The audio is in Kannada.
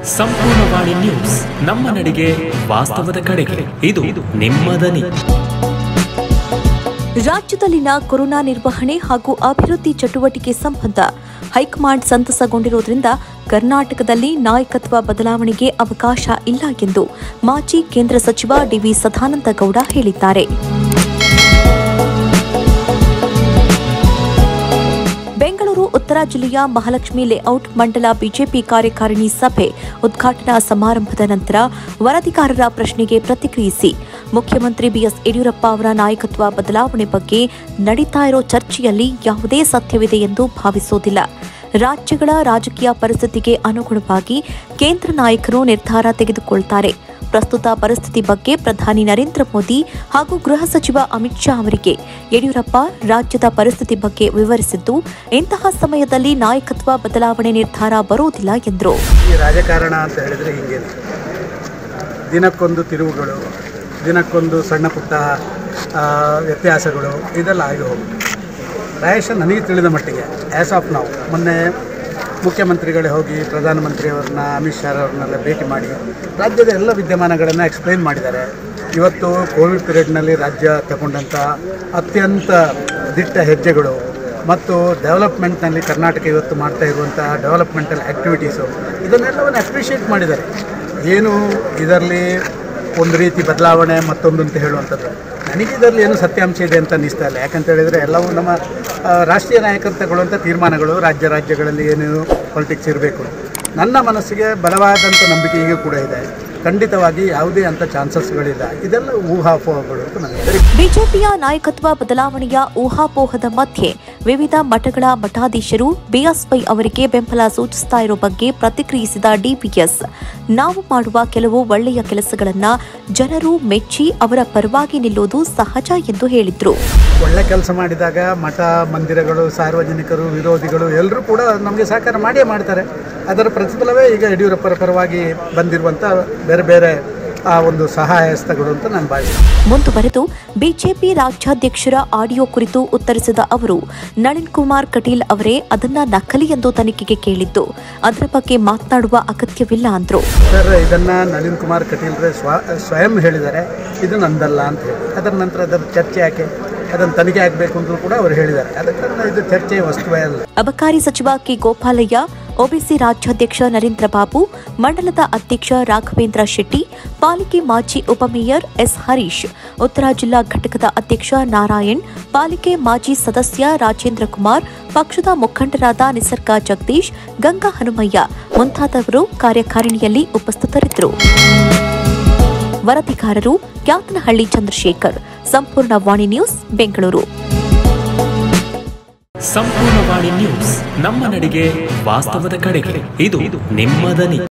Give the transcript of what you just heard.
ಸಂಪೂರ್ಣವಾಣಿ ನ್ಯೂಸ್ ನಮ್ಮ ನಡಿಗೆ ವಾಸ್ತವದ ಕಡೆಗೆ ಇದು ನಿಮ್ಮ ದನಿ ರಾಜ್ಯದಲ್ಲಿನ ಕೊರೋನಾ ನಿರ್ವಹಣೆ ಹಾಗೂ ಅಭಿವೃದ್ಧಿ ಚಟುವಟಿಕೆ ಸಂಬಂಧ ಹೈಕಮಾಂಡ್ ಸಂತಸಗೊಂಡಿರುವುದರಿಂದ ಕರ್ನಾಟಕದಲ್ಲಿ ನಾಯಕತ್ವ ಬದಲಾವಣೆಗೆ ಅವಕಾಶ ಇಲ್ಲ ಎಂದು ಮಾಜಿ ಕೇಂದ್ರ ಸಚಿವ ಡಿವಿ ಸದಾನಂದ ಗೌಡ ಹೇಳಿದ್ದಾರೆ ಬೆಂಗಳೂರು ಉತ್ತರ ಜಿಲ್ಲೆಯ ಮಹಾಲಕ್ಷ್ಮಿ ಲೇಔಟ್ ಮಂಡಲ ಬಿಜೆಪಿ ಕಾರ್ಯಕಾರಿಣಿ ಸಭೆ ಉದ್ಘಾಟನಾ ಸಮಾರಂಭದ ನಂತರ ವರದಿಗಾರರ ಪ್ರಶ್ನೆಗೆ ಪ್ರತಿಕ್ರಿಯಿಸಿ ಮುಖ್ಯಮಂತ್ರಿ ಬಿಎಸ್ ಯಡಿಯೂರಪ್ಪ ಅವರ ನಾಯಕತ್ವ ಬದಲಾವಣೆ ಬಗ್ಗೆ ನಡೀತಾ ಇರೋ ಚರ್ಚೆಯಲ್ಲಿ ಯಾವುದೇ ಸತ್ಯವಿದೆ ಎಂದು ಭಾವಿಸೋದಿಲ್ಲ ರಾಜ್ಯಗಳ ರಾಜಕೀಯ ಪರಿಸ್ಥಿತಿಗೆ ಅನುಗುಣವಾಗಿ ಕೇಂದ್ರ ನಾಯಕರು ನಿರ್ಧಾರ ತೆಗೆದುಕೊಳ್ತಾರೆ ಪ್ರಸ್ತುತ ಪರಿಸ್ಥಿತಿ ಬಗ್ಗೆ ಪ್ರಧಾನಿ ನರೇಂದ್ರ ಮೋದಿ ಹಾಗೂ ಗೃಹ ಸಚಿವ ಅಮಿತ್ ಶಾ ಅವರಿಗೆ ಯಡಿಯೂರಪ್ಪ ರಾಜ್ಯದ ಪರಿಸ್ಥಿತಿ ಬಗ್ಗೆ ವಿವರಿಸಿದ್ದು ಇಂತಹ ಸಮಯದಲ್ಲಿ ನಾಯಕತ್ವ ಬದಲಾವಣೆ ನಿರ್ಧಾರ ಬರುವುದಿಲ್ಲ ಎಂದರು ಈ ರಾಜಕಾರಣ ಅಂತ ಹೇಳಿದರೆ ಹಿಂಗೇನೆ ದಿನಕ್ಕೊಂದು ತಿರುವುಗಳು ದಿನಕ್ಕೊಂದು ಸಣ್ಣ ಪುಟ್ಟ ಆ, ವ್ಯತ್ಯಾಸಗಳು ಇದೆಲ್ಲ ಆಗಿ ಹೋಗುತ್ತೆ ಪ್ರಾಯಶಃ ನನಗೆ ತಿಳಿದ ಮಟ್ಟಿಗೆ ಆ್ಯಸ್ ಆಫ್ ನಾವು ಮೊನ್ನೆ ಮುಖ್ಯಮಂತ್ರಿಗಳೇ ಹೋಗಿ ಪ್ರಧಾನಮಂತ್ರಿಯವ್ರನ್ನ ಅಮಿತ್ ಶಾ ಅವ್ರನ್ನೆಲ್ಲ ಭೇಟಿ ಮಾಡಿ ರಾಜ್ಯದ ಎಲ್ಲ ವಿದ್ಯಮಾನಗಳನ್ನು ಎಕ್ಸ್ಪ್ಲೈನ್ ಮಾಡಿದ್ದಾರೆ ಇವತ್ತು ಕೋವಿಡ್ ಪೀರಿಯಡ್ನಲ್ಲಿ ರಾಜ್ಯ ತಗೊಂಡಂಥ ಅತ್ಯಂತ ದಿಟ್ಟ ಹೆಜ್ಜೆಗಳು ಮತ್ತು ಡೆವಲಪ್ಮೆಂಟ್ನಲ್ಲಿ ಕರ್ನಾಟಕ ಇವತ್ತು ಮಾಡ್ತಾ ಇರುವಂಥ ಡೆವಲಪ್ಮೆಂಟಲ್ ಆ್ಯಕ್ಟಿವಿಟೀಸು ಇದನ್ನೆಲ್ಲವನ್ನು ಅಪ್ರಿಷಿಯೇಟ್ ಮಾಡಿದ್ದಾರೆ ಏನು ಇದರಲ್ಲಿ ಒಂದು ರೀತಿ ಬದಲಾವಣೆ ಮತ್ತೊಂದು ಅಂತ ಹೇಳುವಂಥದ್ದು ನನಗೆ ಇದರಲ್ಲಿ ಏನು ಸತ್ಯಾಂಶ ಇದೆ ಅಂತ ಅನ್ನಿಸ್ತಾ ಇಲ್ಲ ಯಾಕಂತ ಹೇಳಿದರೆ ಎಲ್ಲವೂ ನಮ್ಮ ಆ, ರಾಷ್ಟ್ರೀಯ ನಾಯಕರು ತಗೊಳ್ಳುವಂಥ ತೀರ್ಮಾನಗಳು ರಾಜ್ಯ ರಾಜ್ಯಗಳಲ್ಲಿ ಏನೇನು ಪಾಲಿಟಿಕ್ಸ್ ಇರಬೇಕು ನನ್ನ ಮನಸ್ಸಿಗೆ ಬಲವಾದಂಥ ನಂಬಿಕೆ ಈಗ ಕೂಡ ಇದೆ ಖಂಡಿತವಾಗಿ ಯಾವುದೇ ಅಂಥ ಚಾನ್ಸಸ್ಗಳಿಲ್ಲ ಇದೆಲ್ಲ ಊಹಾಪೋಹಗಳು ಅಂತ ನನಗೆ ಬಿಜೆಪಿಯ ನಾಯಕತ್ವ ಬದಲಾವಣೆಯ ಊಹಾಪೋಹದ ಮಧ್ಯೆ ವಿವಿಧ ಮಠಗಳ ಮಠಾಧೀಶರು ಬಿಎಸ್ವೈ ಅವರಿಗೆ ಬೆಂಬಲ ಸೂಚಿಸ್ತಾ ಇರೋ ಬಗ್ಗೆ ಪ್ರತಿಕ್ರಿಯಿಸಿದ ಡಿಪಿಎಸ್ ನಾವು ಮಾಡುವ ಕೆಲವು ಒಳ್ಳೆಯ ಕೆಲಸಗಳನ್ನ ಜನರು ಮೆಚ್ಚಿ ಅವರ ಪರವಾಗಿ ನಿಲ್ಲೋದು ಸಹಜ ಎಂದು ಹೇಳಿದ್ರು ಒಳ್ಳೆ ಕೆಲಸ ಮಾಡಿದಾಗ ಮಠ ಮಂದಿರಗಳು ಸಾರ್ವಜನಿಕರು ವಿರೋಧಿಗಳು ಎಲ್ಲರೂ ಕೂಡ ನಮಗೆ ಸಹಕಾರ ಮಾಡೇ ಮಾಡ್ತಾರೆ ಅದರ ಪ್ರತಿಫಲವೇ ಈಗ ಯಡಿಯೂರಪ್ಪರ ಪರವಾಗಿ ಬಂದಿರುವಂಥ ಬೇರೆ ಬೇರೆ ಆ ಒಂದು ಸಹಾಯ ಹಸ್ತಗಳು ಅಂತ ನಾನು ಭಾವಿಸ್ತೀನಿ ಮುಂದುವರೆದು ಬಿಜೆಪಿ ರಾಜ್ಯಾಧ್ಯಕ್ಷರ ಆಡಿಯೋ ಕುರಿತು ಉತ್ತರಿಸಿದ ಅವರು ನಳಿನ್ ಕುಮಾರ್ ಕಟೀಲ್ ಅವರೇ ಅದನ್ನ ನಕಲಿ ಎಂದು ತನಿಖೆಗೆ ಕೇಳಿದ್ದು ಅದರ ಬಗ್ಗೆ ಮಾತನಾಡುವ ಅಗತ್ಯವಿಲ್ಲ ಅಂದ್ರು ಸರ್ ಇದನ್ನು ನಳಿನ್ ಕುಮಾರ್ ಕಟೀಲ್ರೆ ಸ್ವ ಸ್ವಯಂ ಹೇಳಿದ್ದಾರೆ ಇದು ನಂದಲ್ಲ ಅಂತ ಹೇಳಿ ಅದರ ನಂತರ ಅದರ ಚರ್ಚೆ ಯಾಕೆ ಅದನ್ನು ತನಿಖೆ ಆಗಬೇಕು ಅಂತ ಕೂಡ ಅವರು ಹೇಳಿದ್ದಾರೆ ಅದ ಕಾರಣ ಇದು ಚರ್ಚೆಯ ವಸ್ತುವೇ ಅಲ್ಲ ಅಬಕಾರಿ ಸಚಿವ ಕೆ ಗೋಪಾಲಯ್ಯ ಒಬಿಸಿ ರಾಜ್ಯಾಧ್ಯಕ್ಷ ನರೇಂದ್ರ ಬಾಬು ಮಂಡಲದ ಅಧ್ಯಕ್ಷ ರಾಘವೇಂದ್ರ ಶೆಟ್ಟಿ ಪಾಲಿಕೆ ಮಾಜಿ ಉಪಮೇಯರ್ ಎಸ್ ಹರೀಶ್ ಉತ್ತರ ಜಿಲ್ಲಾ ಘಟಕದ ಅಧ್ಯಕ್ಷ ನಾರಾಯಣ್ ಪಾಲಿಕೆ ಮಾಜಿ ಸದಸ್ಯ ರಾಜೇಂದ್ರ ಕುಮಾರ್ ಪಕ್ಷದ ಮುಖಂಡರಾದ ನಿಸರ್ಗ ಜಗದೀಶ್ ಗಂಗಾ ಹನುಮಯ್ಯ ಮುಂತಾದವರು ಕಾರ್ಯಕಾರಿಣಿಯಲ್ಲಿ ಉಪಸ್ಥಿತರಿದ್ದರು ವರದಿಗಾರರು ಕ್ಯಾತನಹಳ್ಳಿ ಚಂದ್ರಶೇಖರ್ ಸಂಪೂರ್ಣ ವಾಣಿ ನ್ಯೂಸ್ ಬೆಂಗಳೂರು ಸಂಪೂರ್ಣವಾಣಿ ನ್ಯೂಸ್ ನಮ್ಮ ನಡಿಗೆ ವಾಸ್ತವದ ಕಡೆಗೆ ಇದು ನಿಮ್ಮ ದನಿ